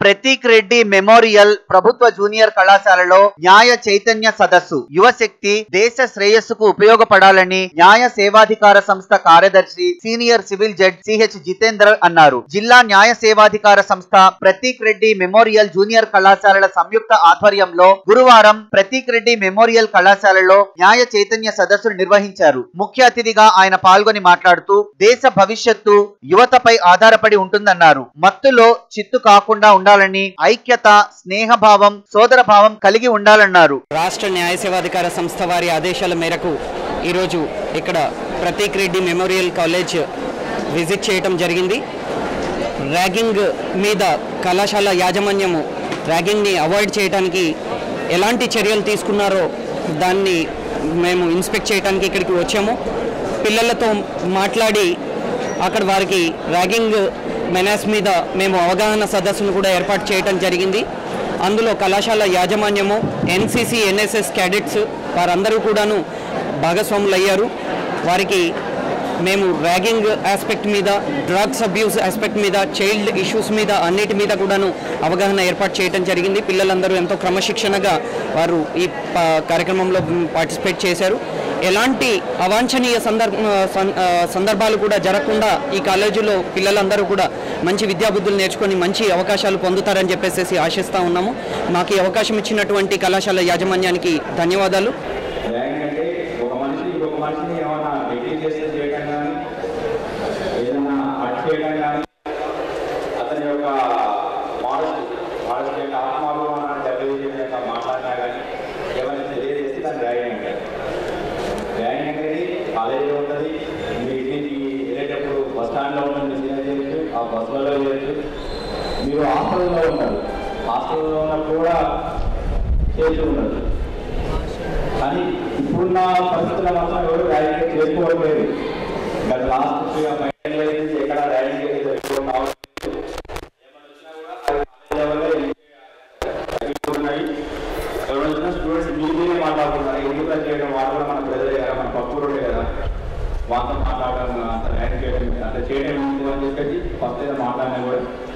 Prateek Reddy memorial ప్రభుత్వ junior కళాశాలలో న్యాయ చైతన్య సదస్సు యువశక్తి దేశ శ్రేయస్సుకు ఉపయోగపడాలని న్యాయ సేవాధికార సంస్థ కార్యదర్శి senior civil judge C H Jitender అన్నారు జిల్లా న్యాయ సేవాధికార సంస్థ ప్రతీక్ రెడ్డి మెమోరియల్ జూనియర్ కళాశాలల సంయుక్త ఆధ్వర్యంలో గురువారం ప్రతీక్ రెడ్డి మెమోరియల్ కళాశాలలో న్యాయ చైతన్య సదస్సును నిర్వహించారు ముఖ్య అతిథిగా ఆయన పాల్గొని మాట్లాడుతూ దేశ భవిష్యత్తు యువతపై ఆధారపడి ఉంటుందన్నారు మత్తులో చిత్తు కాకుండా ఉండాలని ఐక్యత స్నేహభావం సోదర భావం కలిగి ఉండాలన్నారు రాష్ట్ర న్యాయ సేవాధికార సంస్థ వారి ఆదేశాల మేరకు ఈరోజు ఇక్కడ Prateek Reddy memorial college visit చేయటం జరిగింది ర్యాగింగ్ మీద కళాశాల యాజమాన్యము ర్యాగింగ్ని అవాయిడ్ చేయడానికి ఎలాంటి చర్యలు తీసుకున్నారో దాన్ని మేము ఇన్స్పెక్ట్ చేయడానికి ఇక్కడికి వచ్చాము పిల్లలతో మాట్లాడి అక్కడ వారికి ర్యాగింగ్ మెనాస్ మీద మేము అవగాహన సదస్సును కూడా ఏర్పాటు చేయడం జరిగింది అందులో కళాశాల యాజమాన్యము ఎన్సిసి ఎన్ఎస్ఎస్ క్యాడెట్స్ వారందరూ కూడాను భాగస్వాములు అయ్యారు వారికి మేము ర్యాగింగ్ ఆస్పెక్ట్ మీద డ్రగ్స్ అబ్యూస్ ఆస్పెక్ట్ మీద చైల్డ్ ఇష్యూస్ మీద అన్నిటి మీద కూడాను అవగాహన ఏర్పాటు చేయడం జరిగింది పిల్లలందరూ ఎంతో క్రమశిక్షణగా వారు ఈ ప- కార్యక్రమంలో పార్టిసిపేట్ చేశారు ఎలాంటి అవాంఛనీయ సందర్భ సం- ఆ, సందర్భాలు కూడా జరగకుండా ఈ కాలేజీలో పిల్లలందరూ కూడా మంచి విద్యాబుద్ధులు నేర్చుకొని మంచి అవకాశాలు పొందుతారని చెప్పేసి ఆశిస్తూ ఉన్నాము మాకు ఈ అవకాశం ఇచ్చినటువంటి కళాశాల యాజమాన్యానికి ధన్యవాదాలు ర్యాంక్ అంటే ఒక మనిషి ఇంకొక మనిషిని ఏమైనా నెగ్లిజేషన్ చేయడం కానీ ఏదైనా హట్ చేయడం కానీ అతని యొక్క మోడస్టీ మోడస్టీ యొక్క ఆత్మాభిమానాన్ని దెబ్బతీసే యొక్క మాట్లాడినా కానీ ఏమైనా తెలియజేస్తే దాన్ని ర్యాంక్ అంటారు ర్యాంక్ అనేది కాలేజీలో ఉంటుంది మీ ఇంటికి వెళ్ళేటప్పుడు బస్ స్టాండ్లో ఉంటుంది మీరు చేయొచ్చు ఆ బస్సులలో చేయొచ్చు మీరు హాస్టల్లో ఉంటారు హాస్టల్లో ఉన్నప్పుడు కూడా చేస్తూ ఉండదు కానీ ఇప్పుడున్న పరిస్థితుల్లో మాత్రం ఎవరు ర్యాలింగ్ చేసుకోవట్లేదు గత లాస్ట్ ఫైవ్ ఇయర్స్ నుంచి ఎక్కడ ర్యాలింగ్ ఎక్కువ కావట్లేదు ఏమైనా వచ్చినా కూడా కాలేజ్ లెవెల్లో తగ్గిపోతున్నాయి ఎవరు వచ్చిన స్టూడెంట్స్ మీదే మాట్లాడుతున్నారు ఎందుకు అది చేయడం వాళ్ళు కూడా మన ప్రజలే కదా మన పక్కూరుడే కదా వాళ్ళతో మాట్లాడడం అంత ర్యాలింగ్ చేయడం అంత చేయడం ఎందుకు అని చెప్పేసి ఫస్ట్ ఏదో మాట్లాడినా కూడా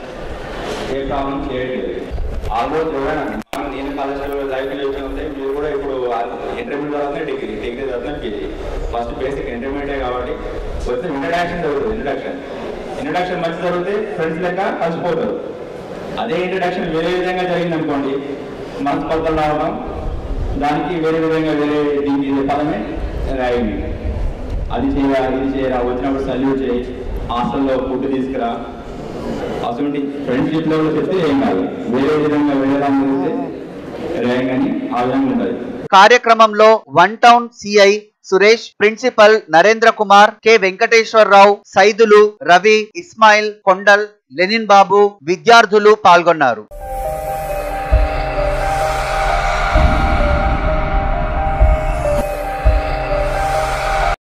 ఏ ప్రాబ్లం చేయట్లేదు ఆల్మోస్ట్ ఎవరైనా మనం నేను కాలేజ్లో లైఫ్ చేసిన ఉంటే మీరు కూడా ఇప్పుడు ఇంటర్మీడియట్ తర్వాత డిగ్రీ డిగ్రీ తర్వాత పీజీ ఫస్ట్ బేసిక్ ఇంటర్మీడియట్ కాబట్టి వచ్చి ఇంట్రడక్షన్ జరుగుతుంది ఇంట్రడక్షన్ ఇంట్రడక్షన్ మంచి జరిగితే ఫ్రెండ్స్ లెక్క కలిసిపోతారు అదే ఇంట్రడక్షన్ వేరే విధంగా జరిగింది అనుకోండి మనస్పర్ధలు రావడం దానికి వేరే విధంగా వేరే దీనికి ఇది పదమే రాయింగ్ అది చేయరా ఇది చేయరా వచ్చినప్పుడు సల్యూట్ చేయి హాస్టల్లో ఫుడ్ తీసుకురా అటువంటి ఫ్రెండ్షిప్ లెవెల్ చెప్తే ఏం కాదు వేరే విధంగా వేరే దాన్ని చేస్తే ర్యాంక్ అని ఆ విధంగా ఉంటుంది కార్యక్రమంలో one town CI Suresh principal Narendra Kumar K Venkateswararao Saidulu Ravi Ismail Kondal Lenin Babu విద్యార్థులు పాల్గొన్నారు